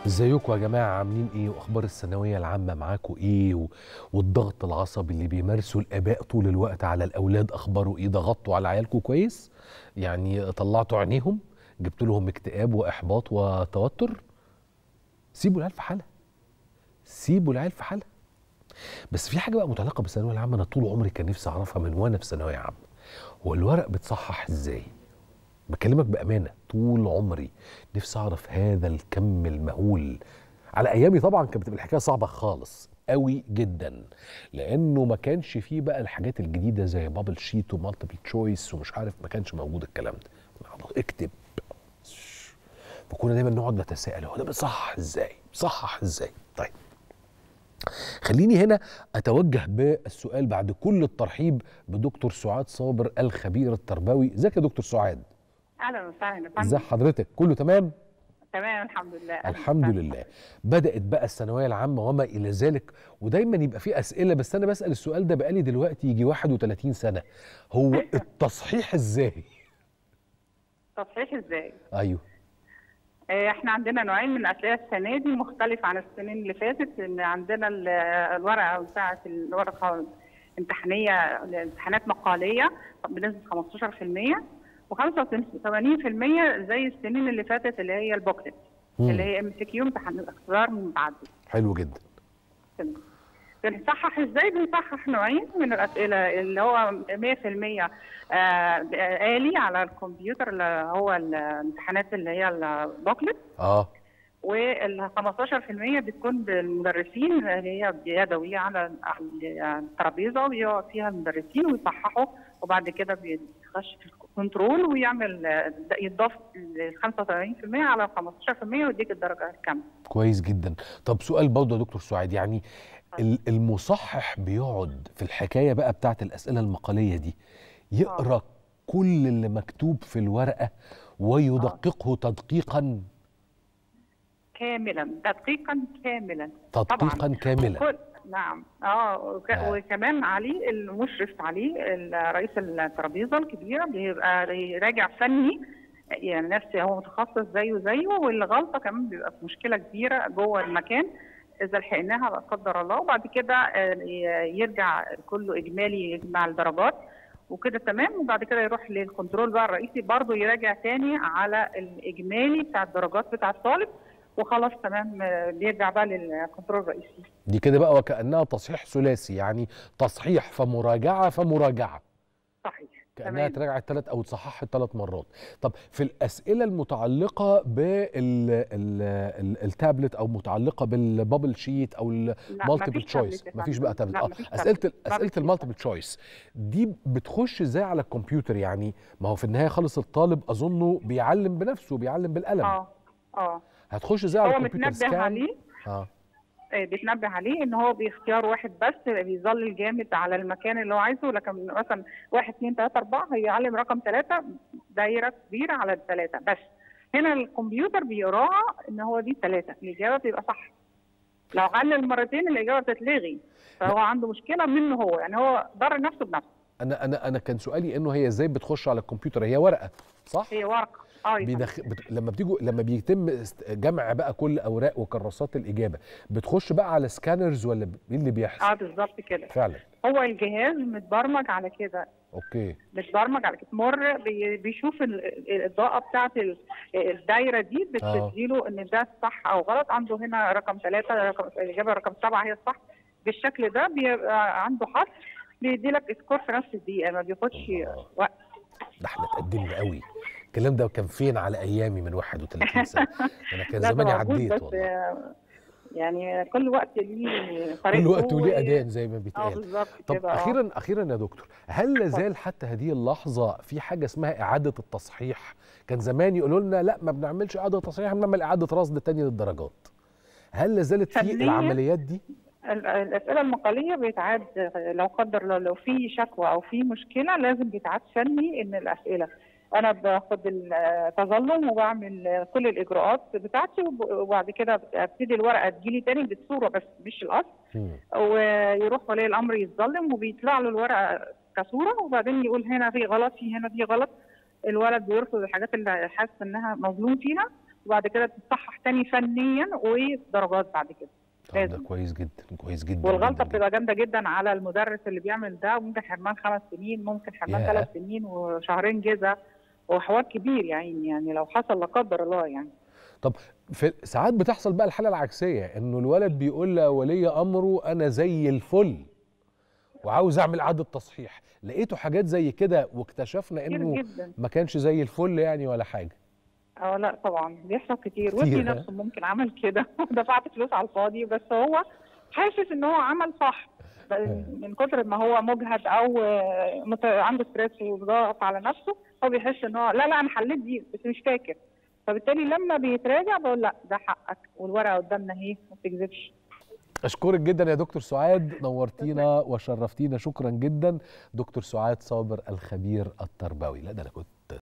ازيكم يا جماعه عاملين ايه واخبار الثانويه العامه معاكم ايه و... والضغط العصبي اللي بيمارسه الاباء طول الوقت على الاولاد اخباره ايه ضغطتوا على عيالكم كويس يعني طلعتوا عينيهم جبتوا لهم اكتئاب واحباط وتوتر سيبوا العيال في حالها سيبوا العيال في حالها بس في حاجه بقى متعلقه بالثانويه العامه انا طول عمري كان نفسي اعرفها من وانا في ثانويه عامه هو الورق بتصحح ازاي بكلمك بامانه طول عمري نفسي اعرف هذا الكم المهول على ايامي طبعا كانت بتبقى الحكايه صعبه خالص قوي جدا لانه ما كانش فيه بقى الحاجات الجديده زي بابل شيت ومالتيبل تشويس ومش عارف ما كانش موجود الكلام ده اكتب فكنا دايما نقعد نتساءل هو ده بيصحح ازاي بيصحح ازاي طيب خليني هنا اتوجه بالسؤال بعد كل الترحيب بدكتور سعاد صابر الخبير التربوي ازيك يا دكتور سعاد اهلا وسهلا يا ازي فندم حضرتك كله تمام تمام الحمد لله أهلاً الحمد وسهلاً. لله بدات بقى الثانويه العامه وما الى ذلك ودايما يبقى في اسئله بس انا بسال السؤال ده بقالي دلوقتي يجي 31 سنه هو التصحيح ازاي تصحيح ازاي؟ ايوه آه، احنا عندنا نوعين من الاسئله السنه دي مختلف عن السنين اللي فاتت ان عندنا ال- الورقه بتاعه الورقه امتحانيه امتحانات مقاليه بنسبه 15% و85% زي السنين اللي فاتت اللي هي البوكلت مم. اللي هي ام سي كيو امتحان اختبار متعدد حلو جدا بنصحح ازاي بنصحح نوعين من الاسئله اللي هو 100% آه، آلي على الكمبيوتر اللي هو الامتحانات اللي هي البوكلت اه وال 15% بتكون بالمدرسين اللي هي يدويه على على الترابيزه ويقعد فيها المدرسين ويصححوا وبعد كده بيخش في الكنترول ويعمل آه، يضاف ال 85% على 15% ويديك الدرجه الكامله. كويس جدا طب سؤال برضه يا دكتور سعاد يعني ال- المصحح بيقعد في الحكايه بقى بتاعت الاسئله المقاليه دي يقرا كل اللي مكتوب في الورقه ويدققه تدقيقا كاملا تدقيقا كاملا تدقيقا كاملا كل نعم اه وك... آه. وكمان عليه المشرف عليه ال- رئيس الترابيزه الكبيره بيبقى يراجع فني يعني نفسي هو متخصص زيه زيه والغلطه كمان بيبقى في مشكله كبيره جوه المكان اذا لحقناها لا قدر الله وبعد كده آه، ي- يرجع كله اجمالي يجمع الدرجات وكده تمام وبعد كده يروح للكنترول بقى الرئيسي برضه يراجع تاني على الاجمالي بتاع الدرجات بتاع الطالب وخلاص تمام آه، بيرجع بقى للكنترول الرئيسي دي كده بقى وكانها تصحيح ثلاثي يعني تصحيح فمراجعه فمراجعه صحيح كانها تمام. اتراجعت ثلاث او اتصححت ثلاث مرات طب في الاسئله المتعلقه بالتابلت او متعلقه بالبابل شيت او لا، المالتيبل مفيش تشويس تابلت يا مفيش فندم. بقى تابلت لا، اه مفيش اسئله تابلت. اسئله مفيش المالتيبل تشويس دي بتخش ازاي على الكمبيوتر يعني ما هو في النهايه خالص الطالب اظنه بيعلم بنفسه بيعلم بالقلم اه اه هتخش ازاي على هو الكمبيوتر متنبه سكان عليه اه آه، بيتنبه عليه ان هو باختيار واحد بس بيظل جامد على المكان اللي هو عايزه لكن مثلا واحد اثنين ثلاثة أربعة هيعلم رقم ثلاثة دايرة كبيرة على الثلاثة بس هنا الكمبيوتر بيراعى ان هو دي ثلاثة الإجابة بتبقى صح لو علم مرتين الإجابة بتتلغي فهو عنده مشكلة منه هو يعني هو ضر نفسه بنفسه انا انا انا كان سؤالي انه هي ازاي بتخش على الكمبيوتر هي ورقه صح هي ورقة اه يا فندم. بيدخ... بت... لما بتيجوا لما بيتم است- جمع بقى كل اوراق وكراسات الاجابه بتخش بقى على سكانرز ولا ب- ايه اللي بيحصل اه بالظبط كده فعلا هو الجهاز متبرمج على كده اوكي بتبرمج على كده مر بي- بيشوف ال- ال- الاضاءه بتاعت ال- الدايره دي آه. بتديله ان ده صح او غلط عنده هنا رقم ثلاثه رقم الاجابه رقم سبعه هي الصح بالشكل ده بيبقى عنده حظ بيدي لك سكور في نفس الدقيقه ما بياخدش وقت ده احنا اتقدمنا قوي الكلام ده كان فين على ايامي من 31 سنه انا كان لا، ده زماني موجود عديت بس والله آه، يعني كل وقت ليه طريقته كل وقت وليه و- اذان زي ما اه بيتقال بالظبط طب كده آه. اخيرا اخيرا يا دكتور هل لا زال حتى هذه اللحظه في حاجه اسمها اعاده التصحيح كان زمان يقولوا لنا لا ما بنعملش اعاده تصحيح بنعمل اعاده رصد تاني للدرجات هل لا زالت في فنياً العمليات دي ال- الاسئله المقاليه بيتعاد لو قدر الله لو في شكوى او في مشكله لازم بيتعاد فني ان الاسئله انا باخد التظلم وبعمل كل الاجراءات بتاعتي وب- وبعد كده ابتدي الورقه تجيلي تاني بالصوره بس مش الاصل مم. ويروح ولي الامر يتظلم وبيطلع له الورقه كصوره وبعدين يقول هنا في غلط في هنا في غلط الولد بيرفض الحاجات اللي حاسس انها مظلوم فيها وبعد كده تتصحح تاني فنيا ودرجات بعد كده طب ده لازم. كويس جدا كويس جدا والغلطه جداً بتبقى جامده جدا على المدرس اللي بيعمل ده وممكن حرمان خمس سنين ممكن حرمان ياه. ثلاث سنين وشهرين جزا وحوار كبير يعني يعني لو حصل لا قدر الله يعني طب في ساعات بتحصل بقى الحاله العكسيه انه الولد بيقول لولي امره انا زي الفل وعاوز اعمل اعاده تصحيح لقيتوا حاجات زي كده واكتشفنا كتير انه جدا ما كانش زي الفل يعني ولا حاجه اه لا طبعا بيحصل كتير كتير، وابني ها؟ نفسه ممكن عمل كده ودفعت فلوس على الفاضي بس هو حاسس ان هو عمل صح ب- من كتر ما هو مجهد او آه، مت- عنده ستريس وضغط على نفسه هو بيحس ان هو لا لا انا حليت دي بس مش فاكر فبالتالي لما بيتراجع بقول لا ده حقك والورقه قدامنا اهي ما بتكذبش اشكرك جدا يا دكتور سعاد نورتينا وشرفتينا شكرا جدا دكتور سعاد صابر الخبير التربوي لا ده انا كنت